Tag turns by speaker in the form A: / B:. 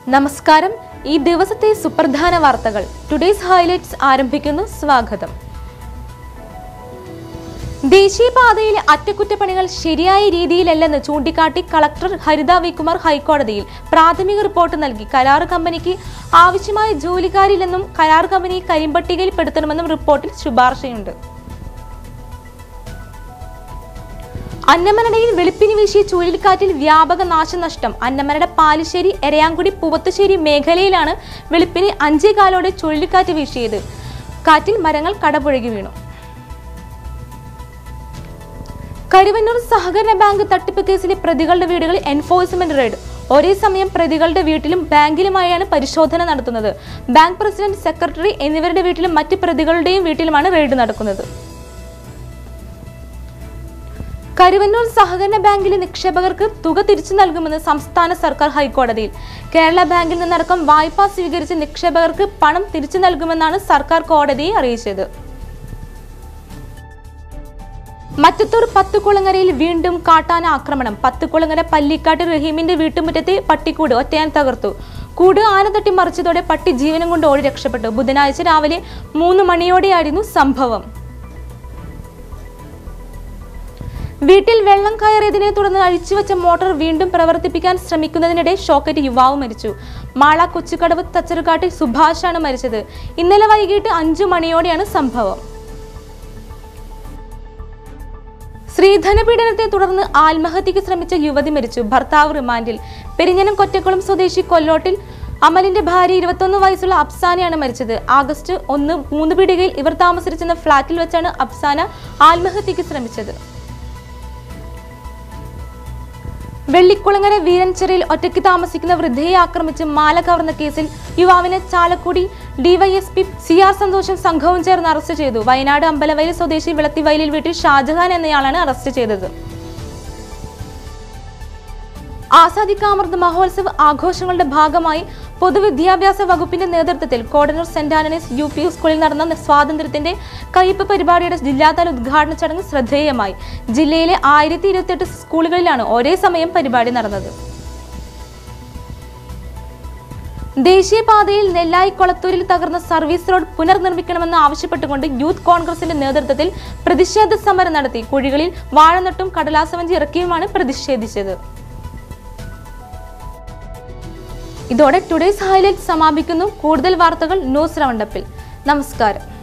A: നമസ്കാരം ഈ ദിവസത്തെ സുപ്രധാന വാർത്തകൾ ടുഡേസ് ഹൈലൈറ്റ്സ് ആരംഭിക്കുന്നു സ്വാഗതം ദേശീയപാതയിലെ അറ്റകുറ്റപ്പണികൾ ശരിയായ രീതിയിലല്ലെന്ന് ചൂണ്ടിക്കാട്ടി കളക്ടർ ഹരിത വികുമാർ ഹൈക്കോടതിയിൽ പ്രാഥമിക റിപ്പോർട്ട് നൽകി കരാർ കമ്പനിക്ക് ആവശ്യമായ ജോലിക്കാരില്ലെന്നും കരാർ കമ്പനിയെ കരിമ്പട്ടികയിൽപ്പെടുത്തണമെന്നും റിപ്പോർട്ടിൽ ശുപാർശയുണ്ട് അന്നമനടയിൽ വെളുപ്പിന് വീശിയ ചുഴലിക്കാറ്റിൽ വ്യാപക നാശനഷ്ടം അന്നമനട പാലിശ്ശേരി എരയാങ്കുടി പൂവത്തുശ്ശേരി മേഖലയിലാണ് വെളുപ്പിന് അഞ്ചേ കാലോടെ ചുഴലിക്കാറ്റ് വീശിയത് കാറ്റിൽ മരങ്ങൾ കടപുഴകി വീണു കരുവന്നൂർ സഹകരണ ബാങ്ക് തട്ടിപ്പ് കേസിലെ പ്രതികളുടെ വീടുകളിൽ എൻഫോഴ്സ്മെന്റ് റെയ്ഡ് ഒരേ സമയം പ്രതികളുടെ വീട്ടിലും ബാങ്കിലുമായാണ് പരിശോധന നടത്തുന്നത് ബാങ്ക് പ്രസിഡന്റ് സെക്രട്ടറി എന്നിവരുടെ വീട്ടിലും മറ്റ് പ്രതികളുടെയും വീട്ടിലുമാണ് റെയ്ഡ് നടക്കുന്നത് കരുവന്നൂർ സഹകരണ ബാങ്കിലെ നിക്ഷേപകർക്ക് തുക തിരിച്ചു നൽകുമെന്ന് സംസ്ഥാന സർക്കാർ ഹൈക്കോടതിയിൽ കേരള ബാങ്കിൽ നിന്നടക്കം വായ്പ സ്വീകരിച്ച നിക്ഷേപകർക്ക് പണം തിരിച്ചു നൽകുമെന്നാണ് സർക്കാർ കോടതിയെ അറിയിച്ചത് മറ്റത്തൂർ പത്തുകുളങ്ങരയിൽ വീണ്ടും കാട്ടാന ആക്രമണം പത്തുകുളങ്ങര പല്ലിക്കാട്ട് റഹീമിന്റെ വീട്ടുമുറ്റത്തെ പട്ടിക്കൂട് ഒറ്റയാൻ തകർത്തു കൂട് ആന തട്ടി മറിച്ചതോടെ പട്ടി ജീവനം കൊണ്ട് ഓടി രക്ഷപ്പെട്ടു ബുധനാഴ്ച രാവിലെ മൂന്ന് മണിയോടെയായിരുന്നു സംഭവം വീട്ടിൽ വെള്ളം കയറിയതിനെ തുടർന്ന് അഴിച്ചുവെച്ച മോട്ടോർ വീണ്ടും പ്രവർത്തിപ്പിക്കാൻ ശ്രമിക്കുന്നതിനിടെ ഷോക്കറ്റ് യുവാവ് മരിച്ചു മാള കൊച്ചുകടവ് തച്ചറുകാട്ടിൽ സുഭാഷാണ് മരിച്ചത് ഇന്നലെ വൈകിട്ട് അഞ്ചു മണിയോടെയാണ് സംഭവം സ്ത്രീധനപീഡനത്തെ തുടർന്ന് ആത്മഹത്യക്ക് ശ്രമിച്ച യുവതി മരിച്ചു ഭർത്താവ് റിമാൻഡിൽ പെരിഞ്ഞനം കൊറ്റക്കുളം സ്വദേശി കൊല്ലോട്ടിൽ അമലിന്റെ ഭാര്യ ഇരുപത്തൊന്ന് വയസ്സുള്ള അഫ്സാനയാണ് മരിച്ചത് ആഗസ്റ്റ് ഒന്ന് മൂന്ന് പീടികയിൽ ഇവർ താമസിച്ചിരുന്ന ഫ്ളാറ്റിൽ വെച്ചാണ് അഫ്സാന ആത്മഹത്യക്ക് ശ്രമിച്ചത് വെള്ളിക്കുളങ്ങര വീരൻചെറിയിൽ ഒറ്റയ്ക്ക് താമസിക്കുന്ന വൃദ്ധയെ ആക്രമിച്ച് മാല കവർന്ന കേസിൽ യുവാവിനെ ചാലക്കുടി ഡിവൈഎസ്പി സി ആർ സന്തോഷം സംഘവും ചേർന്ന് അറസ്റ്റ് ചെയ്തു വയനാട് അമ്പലവയൽ സ്വദേശി വിളത്തിവയലിൽ വീട്ടിൽ ഷാജഹാൻ എന്നയാളാണ് അറസ്റ്റ് ചെയ്തത് ആസാദി കാ അമൃത് മഹോത്സവ് ആഘോഷങ്ങളുടെ ഭാഗമായി പൊതുവിദ്യാഭ്യാസ വകുപ്പിന്റെ നേതൃത്വത്തിൽ Kodannur Saint Antony's U P സ്കൂളിൽ നടന്ന സ്വാതന്ത്ര്യത്തിന്റെ കയ്പ് പരിപാടിയുടെ ജില്ലാതല ഉദ്ഘാടന ചടങ്ങ് ശ്രദ്ധേയമായി ജില്ലയിലെ ആയിരത്തി ഇരുപത്തിയെട്ട് സ്കൂളുകളിലാണ് ഒരേ സമയം പരിപാടി നടന്നത് ദേശീയപാതയിൽ നെല്ലായി കൊളത്തൂരിൽ തകർന്ന സർവീസ് റോഡ് പുനർനിർമ്മിക്കണമെന്ന് ആവശ്യപ്പെട്ടുകൊണ്ട് യൂത്ത് കോൺഗ്രസിന്റെ നേതൃത്വത്തിൽ പ്രതിഷേധ സമരം നടത്തി കുഴികളിൽ വാഴനട്ടും കടലാസവഞ്ചി ഇറക്കിയുമാണ് പ്രതിഷേധിച്ചത് ഇതോടെ ടുഡേസ് ഹൈലൈറ്റ് സമാപിക്കുന്നു കൂടുതൽ വാർത്തകൾ ന്യൂസ് റൗണ്ടപ്പിൽ നമസ്കാരം